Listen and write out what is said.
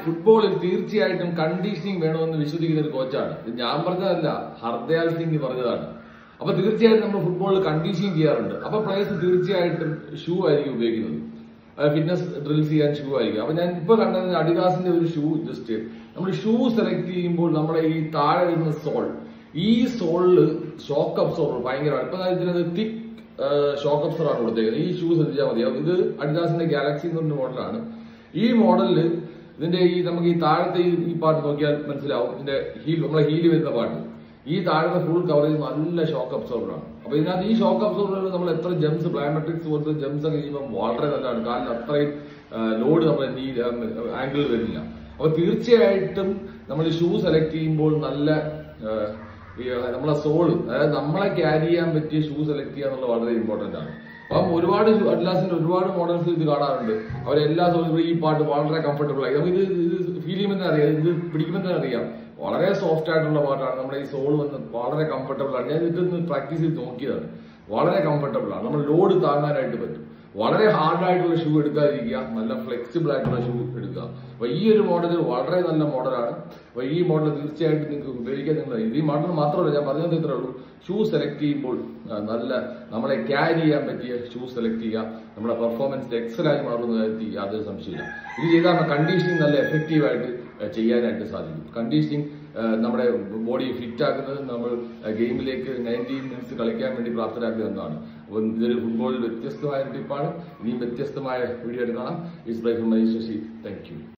ഫുട്ബോളിൽ തീർച്ചയായിട്ടും കണ്ടീഷനിങ് വേണമെന്ന് വിശ്വസിക്കുന്ന ഒരു കോച്ചാണ് ഇത് ഞാൻ പറഞ്ഞതല്ല ഹർദയാൽ സിംഗ് പറഞ്ഞതാണ് അപ്പൊ തീർച്ചയായിട്ടും നമ്മൾ ഫുട്ബോളിൽ കണ്ടീഷനിങ് ചെയ്യാറുണ്ട് അപ്പൊ പ്ലേയേഴ്സ് തീർച്ചയായിട്ടും ഷൂ ആയിരിക്കും ഉപയോഗിക്കുന്നത് ഫിറ്റ്നസ് ഡ്രിൽസ് ചെയ്യാൻ ഷൂ ആയിരിക്കും അപ്പൊ ഞാൻ ഇപ്പൊ കണ്ടത് അഡിദാസിന്റെ ഒരു ഷൂ ജസ്റ്റ് നമ്മൾ ഷൂ സെലക്ട് ചെയ്യുമ്പോൾ നമ്മുടെ ഈ താഴെ വരുന്ന സോൾ ഈ സോളില് ഷോക്ക് അബ്സോർബർ ഭയങ്കരമാണ് ഇപ്പൊ ഇതിനകത്ത് തിക് ഷോക്ക് അബ്സോർ ആണ് കൊടുത്തേക്കുന്നത് ഈ ഷൂ ശ്രദ്ധിച്ചാൽ മതിയാവും ഇത് അഡിദാസിന്റെ ഗാലക്സി എന്ന് പറഞ്ഞ മോഡലാണ് ഈ മോഡലില് ഇതിന്റെ ഈ നമുക്ക് ഈ താഴത്തെ ഈ ഈ പാട്ട് നോക്കിയാൽ മനസ്സിലാവും ഇതിന്റെ ഹീൽ നമ്മളെ ഹീല് വരുന്ന പാട്ട് ഈ താഴത്തെ ഫുൾ കവറേജ് നല്ല ഷോക്ക് അബ്സോർബർ ആണ് അപ്പൊ ഇതിനകത്ത് ഈ ഷോക്ക് അബ്സോർബറിൽ നമ്മൾ എത്ര ജംസ് പ്ലാമെട്രിക്സ് പോലത്തെ ജംസ് ഒക്കെ ചെയ്യുമ്പോൾ വളരെ നല്ലതാണ് കാലിന് അത്രയും ലോഡ് നമ്മുടെ നീ ആംഗിൾ വരുന്നില്ല അപ്പൊ തീർച്ചയായിട്ടും നമ്മൾ ഷൂ സെലക്ട് ചെയ്യുമ്പോൾ നല്ല ആ, ഈ നമ്മളെ സോള് അതായത് നമ്മളെ ക്യാരി ചെയ്യാൻ പറ്റിയ ഷൂ സെലക്ട് ചെയ്യുക എന്നുള്ളത് വളരെ ഇമ്പോർട്ടന്റ് ആണ് അപ്പം ഒരുപാട് അഡ്ലാസിന്റെ ഒരുപാട് മോഡൽസ് ഇത് കാണാറുണ്ട് അവരെല്ലാ സോളും ഈ പാട്ട് വളരെ കംഫർട്ടബിൾ ആയി നമുക്ക് ഇത് ഇത് ഫീൽ ചെയ്യുമ്പോൾ തന്നെ അറിയാം ഇത് പിടിക്കുമ്പോൾ തന്നെ അറിയാം വളരെ സോഫ്റ്റ് ആയിട്ടുള്ള പാട്ടാണ് നമ്മുടെ ഈ സോൾ വന്ന് വളരെ കംഫർട്ടബിൾ ആണ് ഞാൻ ഇതൊന്ന് പ്രാക്ടീസ് ചെയ്ത് നോക്കിയതാണ് വളരെ കംഫർട്ടബിൾ ആണ് നമ്മൾ ലോഡ് താങ്ങാനായിട്ട് പറ്റും വളരെ ഹാർഡ് ആയിട്ടുള്ള ഷൂ എടുക്കാതിരിക്കുക നല്ല ഫ്ലെക്സിബിൾ ആയിട്ടുള്ള ഷൂ എടുക്കുക അപ്പൊ ഈ ഒരു മോഡൽ വളരെ നല്ല മോഡലാണ് അപ്പൊ ഈ മോഡൽ തീർച്ചയായിട്ടും നിങ്ങൾക്ക് ഉപയോഗിക്കാൻ നിങ്ങൾ ഇത് ഈ മോഡൽ മാത്രമല്ല ഞാൻ പറഞ്ഞത് ഇത്രേ ഉള്ളൂ ഷൂ സെലക്ട് ചെയ്യുമ്പോൾ ആ, നല്ല നമ്മളെ ക്യാരി ചെയ്യാൻ പറ്റിയ ഷൂ സെലക്ട് ചെയ്യുക നമ്മുടെ പെർഫോമൻസ് എക്സലായി മാറുന്ന കാര്യത്തിൽ യാതൊരു സംശയമില്ല ഇത് ചെയ്താൽ കണ്ടീഷനിങ് നല്ല എഫക്റ്റീവ് ആയിട്ട് ആ, ചെയ്യാനായിട്ട് സാധിക്കും കണ്ടീഷനിങ് നമ്മുടെ ബോഡി ഫിറ്റ് ആക്കുന്നത് നമ്മൾ ഗെയിമിലേക്ക് നയൻറ്റീൻ മിനിറ്റ്സ് കളിക്കാൻ വേണ്ടി പ്രാപ്തരാക്കുക എന്നതാണ് അപ്പോൾ ഇതൊരു ഫുട്ബോളിൽ വ്യത്യസ്തമായ ഒരു ടിപ്പാണ് ഇനിയും വ്യത്യസ്തമായ വീഡിയോ ആയിട്ട് കാണാം ഇസ് bye from my Shashi thank U